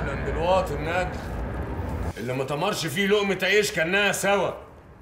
اهلا بالواطن النادي اللي ما تمرش فيه لقمة عيش كانها سوا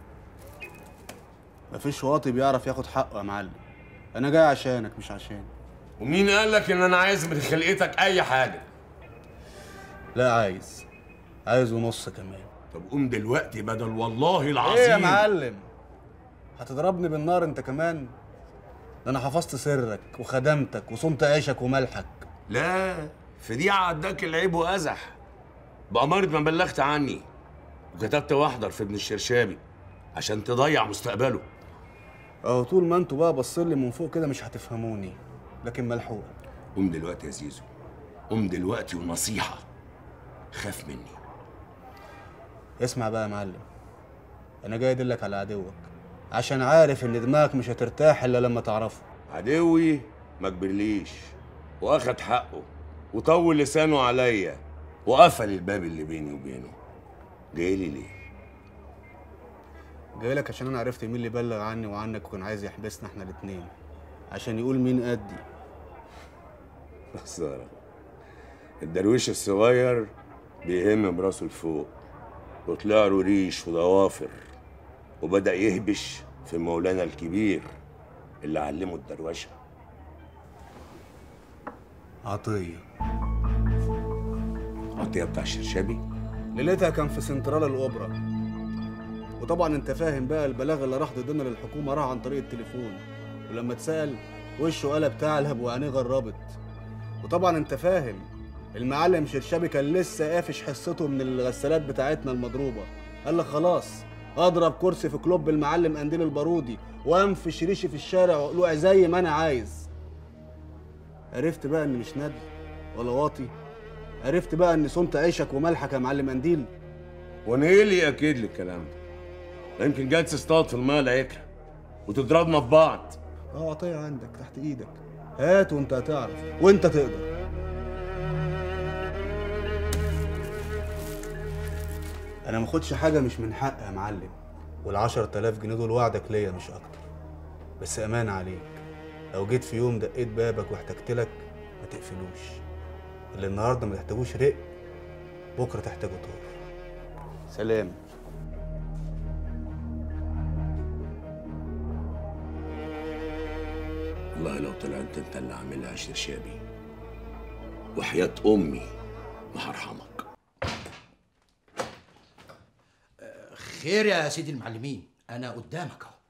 مفيش واطي بيعرف ياخد حقه يا معلم انا جاي عشانك مش عشان ومين قال لك ان انا عايز من خلقتك اي حاجة لا عايز عايز ونص كمان طب قوم دلوقتي بدل والله العظيم ايه يا معلم هتضربني بالنار انت كمان ده انا حفظت سرك وخدمتك وصمت عيشك وملحك لا في دي عداك العيب وازح بأمارة ما بلغت عني وكتبت واحضر في ابن الشرشابي عشان تضيع مستقبله اهو طول ما انتوا بقى باصين لي من فوق كده مش هتفهموني لكن ملحوق قوم دلوقتي يا زيزو قوم دلوقتي ونصيحة خاف مني اسمع بقى يا معلم انا جاي ادلك على عدوك عشان عارف ان دماغك مش هترتاح الا لما تعرفه عدوي ما كبرليش واخد حقه وطول لسانه عليا وقفل الباب اللي بيني وبينه جاي لي ليه جاي لك عشان انا عرفت مين اللي بلغ عني وعنك وكان عايز يحبسنا احنا الاتنين عشان يقول مين قدي خسارة الدرويش الصغير بيهم براسه لفوق وطلع له ريش وضوافر وبدأ يهبش في مولانا الكبير اللي علمه الدروشة عطيه عطية بتاع الشرشابي ليلتها كان في سنترال الاوبرا وطبعا انت فاهم بقى البلاغ اللي راح ضدنا للحكومه راح عن طريق التليفون ولما اتسال وشه قلب تعلب وعينيه غربت وطبعا انت فاهم المعلم شرشابي كان لسه قافش حصته من الغسالات بتاعتنا المضروبه قال لك خلاص اضرب كرسي في كلوب المعلم قنديل البارودي وانفش ريشي في الشارع وقلوع زي ما انا عايز عرفت بقى ان مش ندل ولا واطي عرفت بقى ان صمت عيشك وملحك يا معلم قنديل وانا ايه اللي اكيد لي الكلام ده يمكن جاي تصطاد في الماء العكرة وتضربنا في بعض اه عطيه عندك تحت ايدك هات وانت هتعرف وانت تقدر انا ماخدش حاجه مش من حقي يا معلم والعشر تلاف جنيه دول وعدك ليا مش اكتر بس امان عليك لو جيت في يوم دقيت بابك واحتجت لك ما تقفلوش اللي النهارده ما تحتاجوش رق بكره تحتاجه طول سلام والله لو طلعت انت اللي عاملها يا شرشابي وحياة امي ما هرحمك خير يا سيدي المعلمين انا قدامك اهو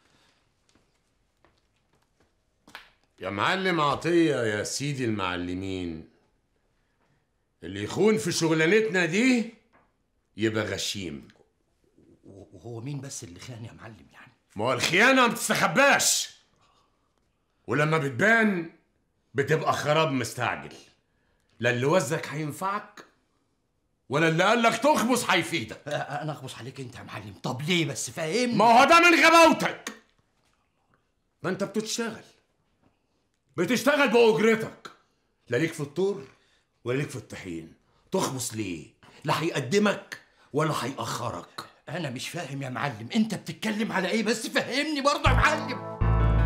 يا معلم عطية يا سيدي المعلمين اللي يخون في شغلانتنا دي يبقى غشيم وهو مين بس اللي خان يا معلم يعني ما هو الخيانة ما بتستخباش ولما بتبان بتبقى خراب مستعجل لا اللي وزك هينفعك ولا اللي قالك تخبص هيفيدك انا اخبص عليك انت يا معلم طب ليه بس فاهمني ما هو ده من غباوتك ما انت بتشتغل بتشتغل بأجرتك لا ليك في الطور ولا ليك في الطحين تخبص ليه لا هيقدمك ولا هيأخرك انا مش فاهم يا معلم انت بتتكلم على ايه بس فهمني برضه يا معلم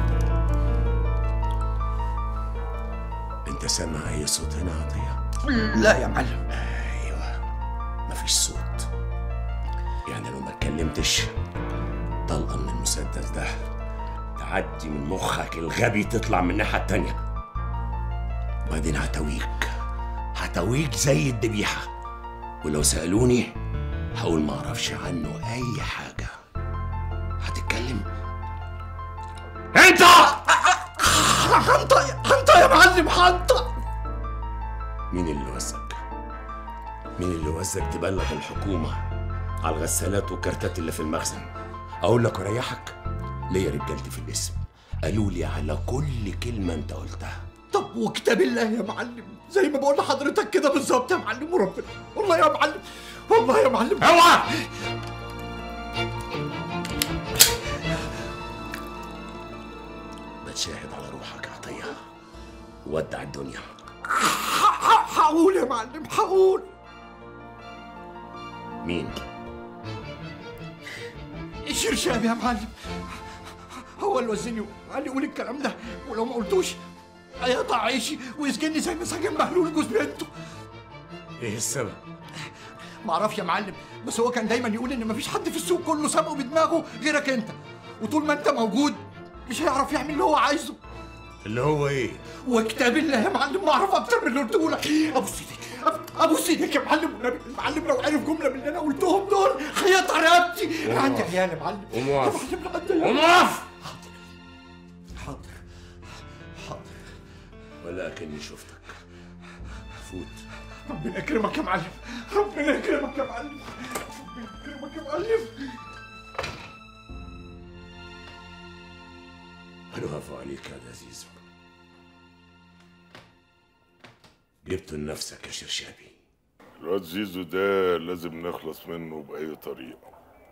انت سامع اي صوت هنا يا عطيه لا يا معلم ايوه مفيش صوت يعني لو ما اتكلمتش طلقه من المسدس ده تعدي من مخك الغبي تطلع من الناحيه التانيه وبعدين هتويك هتويك زي الذبيحه ولو سالوني هقول ما اعرفش عنه اي حاجه هتتكلم انت حنطة حنطة يا معلم حنطة مين اللي وزك؟ مين اللي وزك تبلغ الحكومة على الغسالات والكارتات اللي في المخزن؟ أقول لك وأريحك؟ ليا رجالتي في الاسم قالوا لي على كل كلمة أنت قلتها طب وكتاب الله يا معلم زي ما بقول لحضرتك كده بالظبط يا معلم وربنا والله يا معلم والله يا معلم اوعى بتشاهد على روحك يا عطية ودع الدنيا هقول يا معلم هقول مين؟ الشرشاب يا معلم هو اللي وزني وقال لي قول الكلام ده ولو ما قلتوش هيقطع عيشي ويسجني زي ما سجن بهلول جوز بنته ايه السبب ما اعرفش يا معلم بس هو كان دايما يقول ان مفيش حد في السوق كله سابقه بدماغه غيرك انت وطول ما انت موجود مش هيعرف يعمل اللي هو عايزه اللي هو ايه وكتاب الله يا معلم ما اعرف اكتر من اللي قلته لك ابو سيدك أب- ابو سيدك يا معلم والنبي المعلم لو عرف جمله من اللي انا قلتهم دول هيقطع رقبتي قوم عندي اقف. عيال يا معلم قوم يا اقف. معلم عندي عيال. قوم اقف حاضر حاضر ولكني شفتك فوت ربنا يكرمك يا معلم ربنا يكرمك يا معلم ربنا يكرمك يا معلم برافو عليك يا زيزو جبته لنفسك يا شرشابي الواد زيزو ده لازم نخلص منه بأي طريقة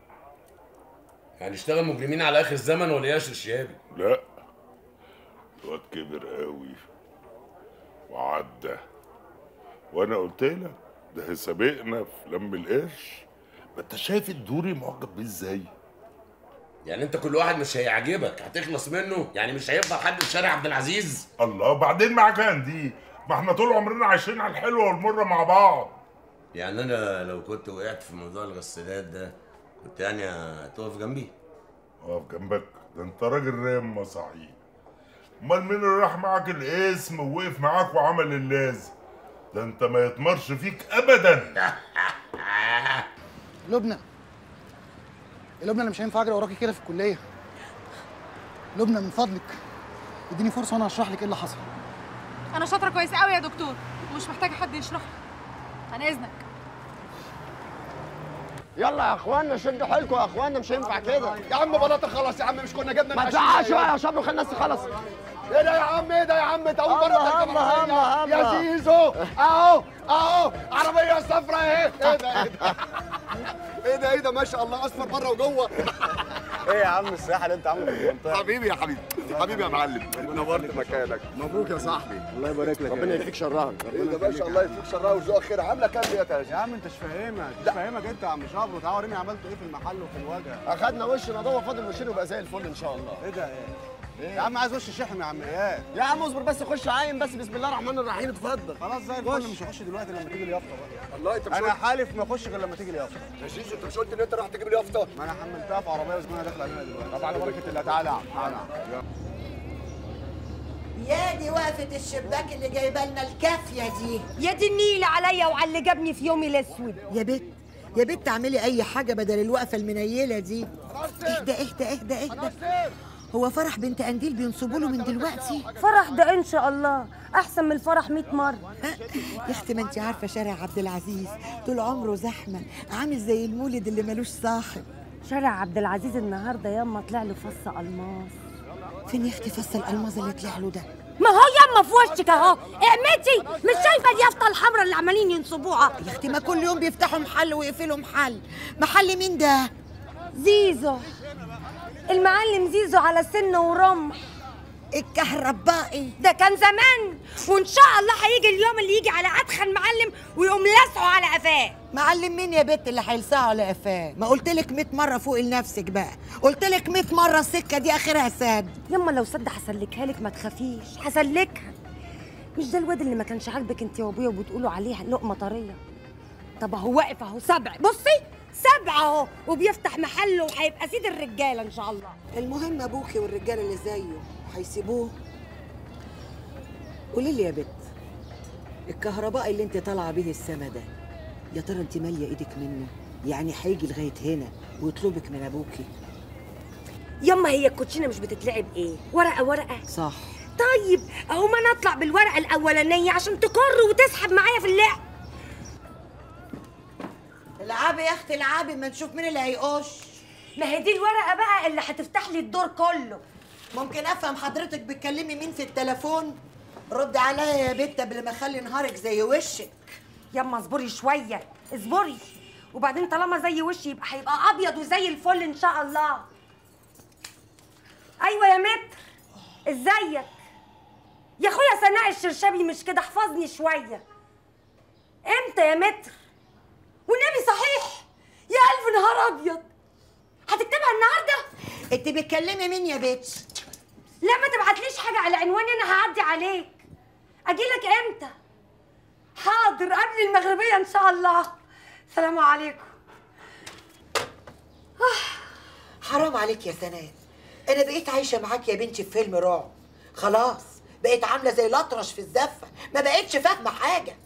هنشتغل مجرمين على اخر الزمن ولا ايه يا شرشابي لا الواد كبر قوي وعدى وانا قلت لك ده سابقنا في لم القرش ما انت شايف الدوري معجب بيه ازاي يعني انت كل واحد مش هيعجبك هتخلص منه يعني مش هيفضل حد في شارع عبد العزيز الله بعدين معاك دي ما احنا طول عمرنا عايشين على الحلوه والمره مع بعض يعني انا لو كنت وقعت في موضوع الغسالات ده كنت يعني هتقف جنبي اقف جنبك ده انت راجل رامه صحيح امال مين اللي راح معاك الاسم ووقف معاك وعمل اللازم ده انت ما يتمرش فيك ابدا لبنى يا لبنى انا مش هينفع اجري وراكي كده في الكليه لبنى من فضلك اديني فرصه وانا هشرح لك ايه اللي حصل انا شاطره كويس قوي يا دكتور ومش محتاجه حد يشرح لي انا اذنك يلا يا اخوانا شدوا حيلكم يا اخوانا مش هينفع كده يا عم بلاطه خلاص يا عم مش كنا جبنا ما الحشيش تزعقش ده؟ بقى يا شباب خلي الناس تخلص ايه ده يا عم ايه ده يا عم انت اول مره الله، تركب الله، عربية. الله، يا زيزو اهو اهو عربيه صفرا اهي ايه ده ايه ده ايه ده ايه ده ما شاء الله اصفر بره وجوه ايه يا عم السياحه اللي انت عامله في المنطقه حبيبي يا حبيبي حبيبي يا معلم نورت مكانك مبروك يا صاحبي الله يبارك لك ربنا يكفيك شرها ايه ده ما شاء الله يفيك شرها وذوقك خير عامله كام دي يا تاج يا عم انت مش فاهمك مش فاهمك انت يا عم شبرو تعالى وريني عملت ايه في المحل وفي الوجه اخدنا وش نضوه فاضل وشين وبقى زي الفل ان شاء الله ايه ده ايه يا عم عايز وش شحم يا عم اياد يا عم اصبر بس خش عاين بس بسم الله الرحمن الرحيم اتفضل خلاص زي الفل مش هخش دلوقتي لما تيجي اليافطه بقى الله انت مش انا قلت حالف ما اخش غير لما تيجي اليافطه يا زيزو انت مش قلت ان انت راح تجيب لي يافطه ما انا حملتها في عربيه وزبونها داخله علينا دلوقتي طب على بركه الله تعالى يا عم تعالى يا عم. يا دي وقفة الشباك اللي جايبه لنا الكافية دي يا دي النيل عليا وعلى اللي جابني في يومي الاسود يا بت يا بت اعملي اي حاجة بدل الوقفة المنيلة دي اهدى اهدى اهدى اهدى هو فرح بنت قنديل بينصبوا له من دلوقتي فرح ده ان شاء الله احسن من الفرح 100 مره ها؟ يا اختي ما انت عارفة شارع عبد العزيز طول عمره زحمة عامل زي المولد اللي ملوش صاحب شارع عبد العزيز النهارده ياما طلع له فص الماس فين يا اختي فص الالماظ اللي طلع له ده ما هو ياما في وشك اهو اعمتي مش شايفه اليافطه الحمراء اللي عمالين ينصبوها يا اختي ما كل يوم بيفتحوا محل ويقفلوا محل محل مين ده زيزو المعلم زيزو على سن ورمح الكهربائي ده كان زمان وان شاء الله هيجي اليوم اللي يجي على ادخن معلم ويقوم لاسعه على قفاه معلم مين يا بت اللي هيلسعه على قفاه ما قلت لك 100 مره فوق لنفسك بقى قلت لك 100 مره السكه دي اخرها ساد يما لو صد هسلكها لك ما تخافيش هسلكها مش ده الواد اللي ما كانش عاجبك انت وابويا وبتقولوا عليه لقمه طريه طب اهو واقف اهو سبع بصي سبع اهو وبيفتح محله وهيبقى سيد الرجاله ان شاء الله المهم ابوكي والرجاله اللي زيه هيسيبوه قولي لي يا بت الكهرباء اللي انت طالعه بيه السما ده يا ترى انت ماليه ايدك منه يعني هيجي لغايه هنا ويطلبك من ابوكي يما هي الكوتشينه مش بتتلعب ايه ورقه ورقه صح طيب اهو ما انا اطلع بالورقه الاولانيه عشان تكر وتسحب معايا في اللعب العبي يا اختي العبي ما نشوف مين اللي هيقش ما هي دي الورقه بقى اللي هتفتح لي الدور كله ممكن افهم حضرتك بتكلمي مين في التليفون رد عليا يا بت قبل ما اخلي نهارك زي وشك يما اصبري شويه اصبري وبعدين طالما زي وشي يبقى هيبقى ابيض وزي الفل ان شاء الله ايوه يا متر ازيك يا اخويا سناء الشرشبي مش كده احفظني شويه امتى يا متر والنبي صحيح يا الف نهار ابيض هتكتبها النهارده انت بتكلمي مين يا بت لا ما تبعتليش حاجه على عنواني انا هعدي عليك اجيلك امتى حاضر قبل المغربيه ان شاء الله سلام عليكم حرام عليك يا سناء انا بقيت عايشه معاك يا بنتي في فيلم رعب خلاص بقيت عامله زي الاطرش في الزفه ما بقتش فاهمه حاجه